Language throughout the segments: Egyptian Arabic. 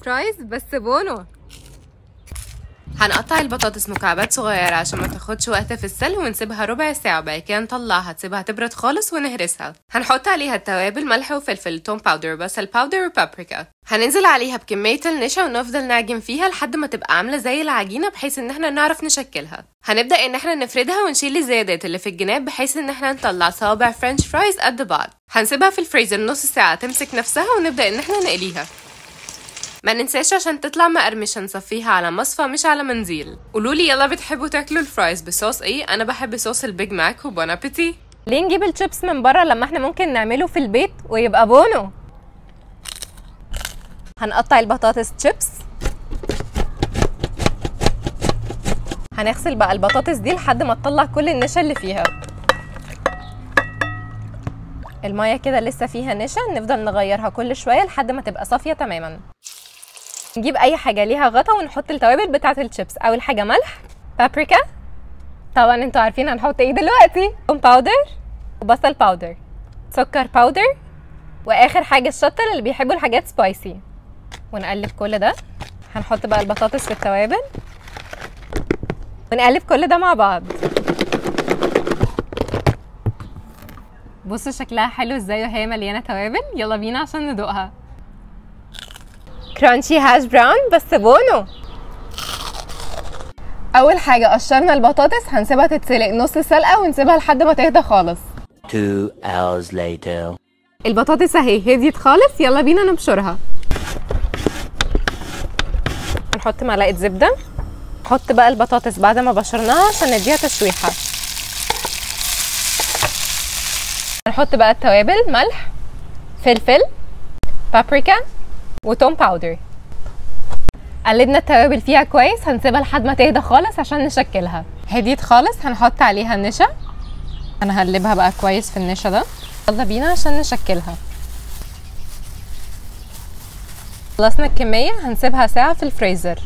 فرايز بس بونو هنقطع البطاطس مكعبات صغيرة عشان ما تاخدش وقت في السلق ونسيبها ربع ساعة وبعد كده نطلعها تسيبها تبرد خالص ونهرسها هنحط عليها التوابل ملح وفلفل توم باودر بصل باودر وبابريكا هننزل عليها بكمية النشا ونفضل نعجن فيها لحد ما تبقى عاملة زي العجينة بحيث ان احنا نعرف نشكلها هنبدأ ان احنا نفردها ونشيل الزيادات اللي في الجناب بحيث ان احنا نطلع صوابع فرنش فرايز قد بعض هنسيبها في الفريزر نص ساعة تمسك نفسها ونبدأ ان احنا نقليها ما ننساش عشان تطلع مقرمشة نصفيها على مصفى مش على منزيل قولولي يلا بتحبوا تاكلوا الفرايز بصوص ايه انا بحب صوص البيج ماك وبون ابيتي ليه نجيب الشيبس من بره لما احنا ممكن نعمله في البيت ويبقى بونو هنقطع البطاطس شيبس هنغسل بقى البطاطس دي لحد ما تطلع كل النشا اللي فيها المية كده لسه فيها نشا نفضل نغيرها كل شوية لحد ما تبقى صافية تماما نجيب اي حاجة ليها غطا ونحط التوابل بتاعة الشيبس اول حاجة ملح بابريكا طبعا انتوا عارفين هنحط ايه دلوقتي توم باودر وبصل باودر سكر باودر واخر حاجة الشطة اللي بيحبوا الحاجات سبايسي ونقلب كل ده هنحط بقى البطاطس في التوابل ونقلب كل ده مع بعض بصوا شكلها حلو ازاي وهي مليانه توابل يلا بينا عشان ندوقها كرانشي هاش براون بس بونو اول حاجه قشرنا البطاطس هنسيبها تتسلق نص سلقه ونسيبها لحد ما تهدى خالص Two hours later. البطاطس اهي هديت خالص يلا بينا نبشرها هنحط معلقه زبده نحط بقى البطاطس بعد ما بشرناها عشان نديها تشويحه هنحط بقى التوابل ملح فلفل بابريكا وتوم باودر قلبنا التوابل فيها كويس هنسيبها لحد ما تهدى خالص عشان نشكلها هديت خالص هنحط عليها النشا هنقلبها بقى كويس في النشا ده يلا بينا عشان نشكلها خلصنا الكمية هنسيبها ساعة في الفريزر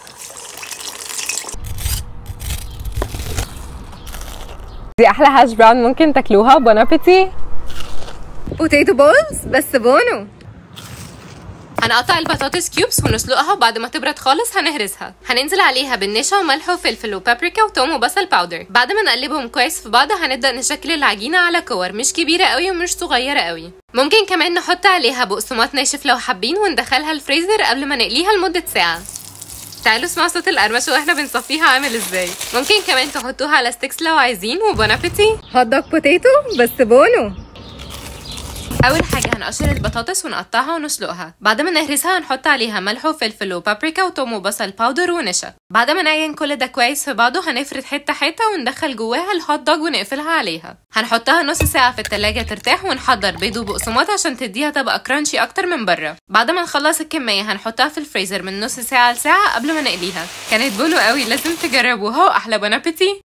دي أحلى هاش براون ممكن تاكلوها بون ابيتي بوتيتو بولز بس بونو هنقطع البطاطس كيوبس ونسلقها وبعد ما تبرد خالص هنهرسها هننزل عليها بالنشا وملح وفلفل وبابريكا وتوم وبصل باودر بعد ما نقلبهم كويس في بعض هنبدا نشكل العجينه على كور مش كبيره قوي ومش صغيره قوي ممكن كمان نحط عليها بقسماط ناشف لو حابين وندخلها الفريزر قبل ما نقليها لمده ساعه تعالوا اسمعوا صوت القرمشه واحنا بنصفيها عامل ازاي ممكن كمان تحطوها على ستيكس لو عايزين وبون ابيتي هوت دوج بوتيتو بس بونو اول حاجه هنقشر البطاطس ونقطعها ونسلقها بعد ما نهرسها هنحط عليها ملح وفلفل وبابريكا وتوم وبصل باودر ونشا بعد ما نعجن كل ده كويس في بعضه هنفرد حته حته وندخل جواها الهوت دوج ونقفلها عليها هنحطها نص ساعه في التلاجة ترتاح ونحضر بيض وبقسماط عشان تديها تبقى كرانشي اكتر من بره بعد ما نخلص الكميه هنحطها في الفريزر من نص ساعه لساعه قبل ما نقليها كانت بونو قوي لازم تجربوها واحلى بون ابيتي